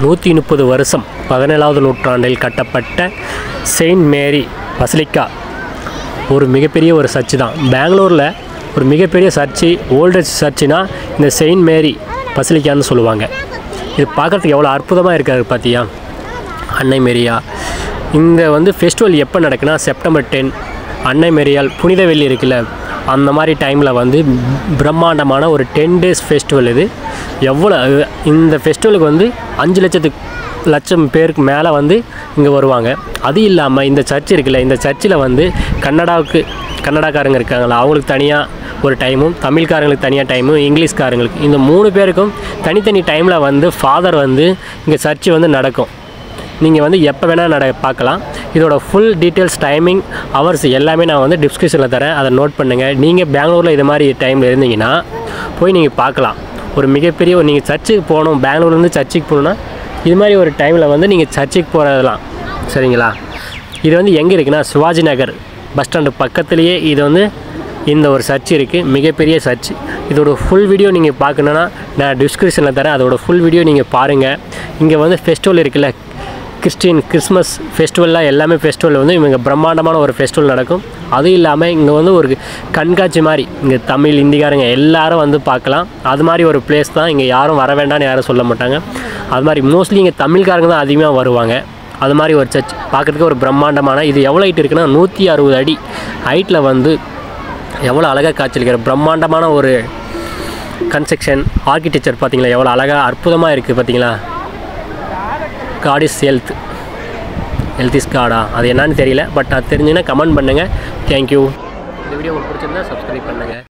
நூற்றி முப்பது வருஷம் பதினேழாவது நூற்றாண்டில் கட்டப்பட்ட செயின்ட் மேரி பசிலிக்கா ஒரு மிகப்பெரிய ஒரு சர்ச்சு தான் பெங்களூரில் ஒரு மிகப்பெரிய சர்ச்சு ஓல்டஸ்ட் சர்ச்சுனா இந்த செயின்ட் மேரி பசிலிக்கான்னு சொல்லுவாங்க இது பார்க்குறதுக்கு எவ்வளோ அற்புதமாக இருக்காரு பார்த்தியா அன்னை மேரியா இந்த வந்து ஃபெஸ்டிவல் எப்போ நடக்குன்னா செப்டம்பர் டென் அன்னை மேரியால் புனித வெள்ளி இருக்குல்ல அந்த மாதிரி டைமில் வந்து பிரம்மாண்டமான ஒரு டென் டேஸ் ஃபெஸ்டிவல் இது எவ்வளோ இந்த ஃபெஸ்டிவலுக்கு வந்து அஞ்சு லட்சத்துக்கு லட்சம் பேருக்கு மேலே வந்து இங்கே வருவாங்க அது இல்லாமல் இந்த சர்ச் இருக்குல்ல இந்த சர்ச்சில் வந்து கன்னடாவுக்கு கன்னடாக்காரங்க இருக்காங்களா அவங்களுக்கு தனியாக ஒரு டைமும் தமிழ்காரங்களுக்கு தனியாக டைமும் இங்கிலீஷ்காரங்களுக்கு இந்த மூணு பேருக்கும் தனித்தனி டைமில் வந்து ஃபாதர் வந்து இங்கே சர்ச்சு வந்து நடக்கும் நீங்கள் வந்து எப்போ வேணால் நட பார்க்கலாம் இதோட ஃபுல் டீட்டெயில்ஸ் டைமிங் ஹவர்ஸ் எல்லாமே நான் வந்து டிஸ்கிரிப்ஷனில் தரேன் அதை நோட் பண்ணுங்கள் நீங்கள் பெங்களூரில் இது மாதிரி டைமில் இருந்தீங்கன்னா போய் நீங்கள் பார்க்கலாம் ஒரு மிகப்பெரிய ஒரு நீங்கள் சர்ச்சுக்கு போகணும் பெங்களூர்லேருந்து சர்ச்சுக்கு போகணுன்னா இது மாதிரி ஒரு டைமில் வந்து நீங்கள் சர்ச்சுக்கு போகிறதெல்லாம் சரிங்களா இது வந்து எங்கே இருக்குன்னா சிவாஜி நகர் பஸ் ஸ்டாண்டு பக்கத்துலேயே இது வந்து இந்த ஒரு சர்ச் இருக்குது மிகப்பெரிய சர்ச் இதோட ஃபுல் வீடியோ நீங்கள் பார்க்கணுன்னா நான் டிஸ்கிரிப்ஷனில் தரேன் அதோட ஃபுல் வீடியோ நீங்கள் பாருங்கள் இங்கே வந்து ஃபெஸ்டிவல் இருக்குல்ல கிறிஸ்டின் கிறிஸ்மஸ் ஃபெஸ்டிவல்லாம் எல்லாமே ஃபெஸ்டிவல் வந்து இவங்க பிரம்மாண்டமான ஒரு ஃபெஸ்டிவல் நடக்கும் அதுவும் இல்லாமல் இங்கே வந்து ஒரு கண்காட்சி மாதிரி இங்கே தமிழ் இந்திக்காரங்க எல்லாரும் வந்து பார்க்கலாம் அது மாதிரி ஒரு பிளேஸ் தான் இங்கே யாரும் வர வேண்டாம்னு யாரும் சொல்ல மாட்டாங்க அது மாதிரி மோஸ்ட்லி இங்கே தமிழ்காரங்க தான் அதிகமாக வருவாங்க அது மாதிரி ஒரு சர்ச் பார்க்குறதுக்கு ஒரு பிரம்மாண்டமான இது எவ்வளோ ஹைட் இருக்குன்னா நூற்றி அறுபது அடி ஹைட்டில் வந்து எவ்வளோ அழகாக காய்ச்சலிக்கிற பிரம்மாண்டமான ஒரு கன்ஸ்ட்ரக்ஷன் ஆர்கிடெக்சர் பார்த்தீங்களா எவ்வளோ அழகாக அற்புதமாக இருக்குது பார்த்தீங்களா God is health health is காடா அது என்னன்னு தெரியல பட் அது தெரிஞ்சுன்னா கமெண்ட் பண்ணுங்கள் தேங்க்யூ இந்த வீடியோ உங்களுக்கு பிடிச்சிருந்தா சப்ஸ்கிரைப் பண்ணுங்கள்